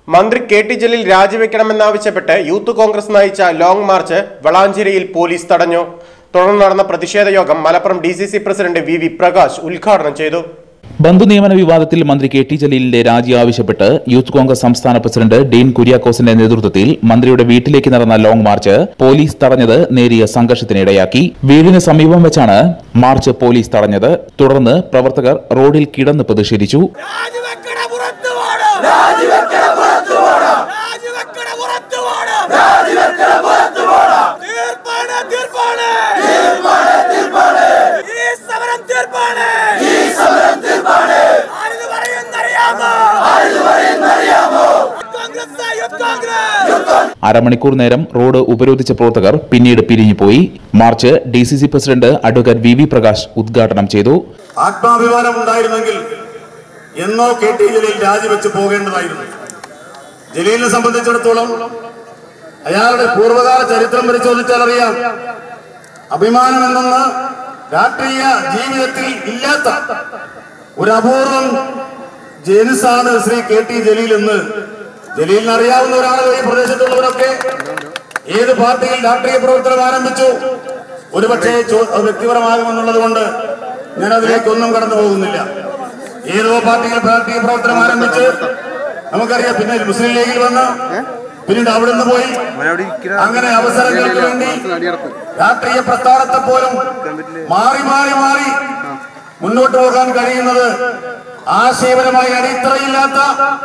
മന്ത്രി K T Jaleel രാജിവെക്കണമെന്നാവശ്യപ്പെട്ട് youth Congress നയിച്ച ലോങ് മാർച്ച് വളാഞ്ചേരിയിൽ പോലീസ് തടഞ്ഞു തുടർന്ന് നടന്ന പ്രതിഷേധ യോഗം Malappuram D C C president V V Prakash ഉദ്ഘാടനം ചെയ്തു ബന്ധുനിയമന വിവാദത്തിൽ മന്ത്രി കെ ടി ജലീലിന്റെ രാജി ആവശ്യപ്പെട്ട് യൂത്ത് കോൺഗ്രസ് സംസ്ഥാന പ്രസിഡന്റ് ഡീൻ കുര്യാക്കോസിന്റെ നേതൃത്വത്തിൽ മന്ത്രിയുടെ വീട്ടിലേക്ക് നടന്ന ലോങ് മാർച്ച് പോലീസ് തടഞ്ഞത് നേരിയ സംഘർഷത്തിനിടയാക്കി വീടിന് സമീപം വെച്ചാണ് മാർച്ച് പോലീസ് തടഞ്ഞത് തുടർന്ന് പ്രവർത്തകർ റോഡിൽ കിടന്ന് പ്രതിഷേധിച്ചു രാജിവെക്കണ പുറത്തു പോണം രാജിവെക്കണ പുറത്തു പോണം രാജിവെക്കണ പുറത്തു പോണം രാജിവെക്കണ പുറത്തു പോണം തീർപ്പാണ് തീർപ്പാണ് തീർപ്പാണ് തീർപ്പാണ് ഈ സമരം തീർപ്പാണ് ഈ സമരം തീർപ്പാണ് ആരിത് പറയുന്നറിയാമോ ആരിത് പറയുന്നറിയാമോ കോൺഗ്രസ് യൂത്ത് കോൺഗ്രസ് അരമണിക്കൂർ നേരം റോഡ് ഉപരോധിച്ച പ്രവർത്തകർ പിന്നീട് പിരിഞ്ഞുപോയി march D C C president advocate V V Prakash ഉദ്ഘാടനം ചെയ്തു ആത്മാഭിമാനം ഉണ്ടായിരുന്നെങ്കിൽ എന്നോ കെ ടി ജലീൽ രാജിവെച്ച് പോകേണ്ടതായിരുന്നു ജലീലിനെ സംബന്ധിച്ചിടത്തോളം അയാളുടെ പൂർവ്വകാല ചരിത്രം പരിശോധിച്ചാൽ അറിയാം അഭിമാനം എന്നൊന്ന് രാഷ്ട്രീയ ജീവിതത്തിൽ ഇല്ലാത്ത ഒരു അപൂർവം ജനുസാണ് ശ്രീ കെ ടി ജലീൽ എന്ന് ജലീലിനെ അറിയാവുന്നവരാണ് ഈ പ്രദേശത്തുള്ളവരൊക്കെ ഏത് പാർട്ടിയിൽ രാഷ്ട്രീയ പ്രവർത്തനം ആരംഭിച്ചു ഒരുപക്ഷെ ചോ- അത് വ്യക്തിപരമാകുമെന്നുള്ളത് കൊണ്ട് ഞാൻ അതിലേക്കൊന്നും കടന്നു പോകുന്നില്ല ഏതോ പാർട്ടിയിൽ രാഷ്ട്രീയ പ്രവർത്തനം ആരംഭിച്ച് നമുക്കറിയാം പിന്നെ മുസ്ലിം ലീഗിൽ വന്ന് പിന്നീട് അവിടെ നിന്ന് പോയി അങ്ങനെ അവസരങ്ങൾക്ക് വേണ്ടി രാഷ്ട്രീയ പ്രസ്ഥാനത്തെ പോലും മാറി മാറി മാറി മുന്നോട്ട് പോകാൻ കഴിയുന്നത് ആശയപരമായി അടിത്തറയില്ലാത്ത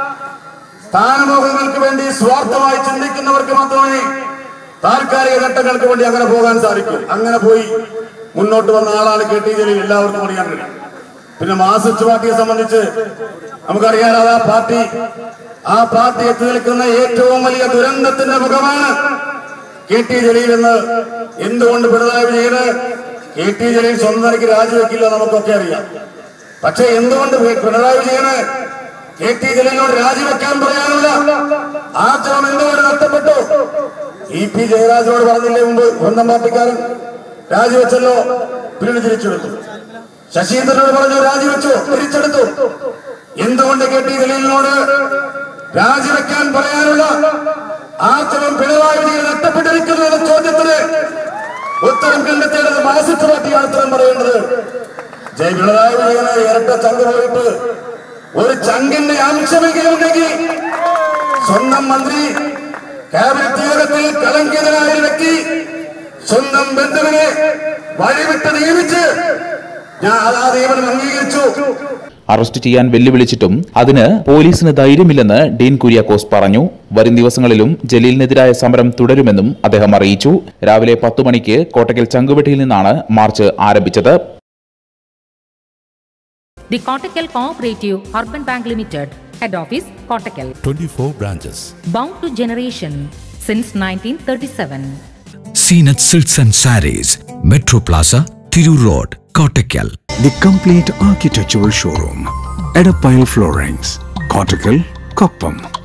സ്ഥാനമോഹങ്ങൾക്ക് വേണ്ടി സ്വാർത്ഥമായി ചിന്തിക്കുന്നവർക്ക് മാത്രമേ താൽക്കാലിക ഘട്ടങ്ങൾക്ക് വേണ്ടി അങ്ങനെ പോകാൻ സാധിക്കൂ അങ്ങനെ പോയി മുന്നോട്ട് വന്ന ആളാണ് കെ ടി ജലീൽ എല്ലാവർക്കും അറിയാൻ കഴിയും പിന്നെ മാർസിസ്റ്റ് പാർട്ടിയെ സംബന്ധിച്ച് നമുക്കറിയാം അത് ആ പാർട്ടി ആ പാർട്ടി എത്തി നിൽക്കുന്ന ഏറ്റവും വലിയ ദുരന്തത്തിന്റെ മുഖമാണ് കെ ടി ജലീൽ എന്ന് എന്തുകൊണ്ട് പിണറായി വിജയന് കെ ടി ജലീൽ സ്വന്തം നിലയ്ക്ക് രാജിവെക്കില്ല നമുക്കൊക്കെ അറിയാം പക്ഷെ എന്തുകൊണ്ട് പിണറായി വിജയന് കെ ടി ജലീലിനോട് രാജിവെക്കാൻ പറയാനുള്ള ആർജവം എന്തുകൊണ്ട് നഷ്ടപ്പെട്ടു ഇ പി ജയരാജനോട് പറഞ്ഞില്ലേ മുമ്പ് സ്വന്തം പാർട്ടിക്കാരൻ രാജിവെച്ചല്ലോ പിന്നീട് തിരിച്ചെടുത്തു ശശീന്ദ്രനോട് പറഞ്ഞു രാജിവെച്ചു തിരിച്ചെടുത്തു എന്തുകൊണ്ട് കെ ടി ജലീലിനോട് രാജിവെക്കാൻ പറയാനുള്ള ആർജവം പിണറായി വിജയൻ നഷ്ടപ്പെട്ടിരിക്കുന്നു എന്ന ചോദ്യത്തിന് ഉത്തരം കണ്ടെത്തേണ്ടത് മാസിസ്റ്റ് പാർട്ടിയാണ് ഉത്തരം പറയേണ്ടത് ജയ് പിണറായി വിജയന് ഇരട്ട ചങ്ക് പോയിട്ട് ഒരു ചങ്കിന്റെ അംശമെങ്കിലും ഉണ്ടെങ്കിൽ സ്വന്തം മന്ത്രി ക്യാബിനറ്റ് യോഗത്തിൽ കലങ്കിതനായ ഒരു വ്യക്തി സ്വന്തം ബന്ധുവിനെ വഴിവിട്ട് നിയമിച്ച് ഞാൻ അത് ആ നിയമനം അംഗീകരിച്ചു അറസ്റ്റ് ചെയ്യാൻ വെല്ലുവിളിച്ചിട്ടും അതിന് പോലീസിന് ധൈര്യമില്ലെന്ന് ഡീൻ കുര്യാക്കോസ് പറഞ്ഞു വരും ദിവസങ്ങളിലും ജലീലിനെതിരായ സമരം തുടരുമെന്നും അദ്ദേഹം അറിയിച്ചു രാവിലെ പത്തു മണിക്ക് കോട്ടക്കൽ ചങ്കുവെട്ടിയിൽ നിന്നാണ് മാർച്ച് ആരംഭിച്ചത് The Kottakkal Cooperative Urban Bank Limited, Head Office, Kottakkal. 24 branches. Bound to generation since 1937. Seenat Silks and Saris, Metro Plaza, Thiru Road, Kottakkal. The complete architectural showroom. Edapile Floorings. Cortical, Koppam.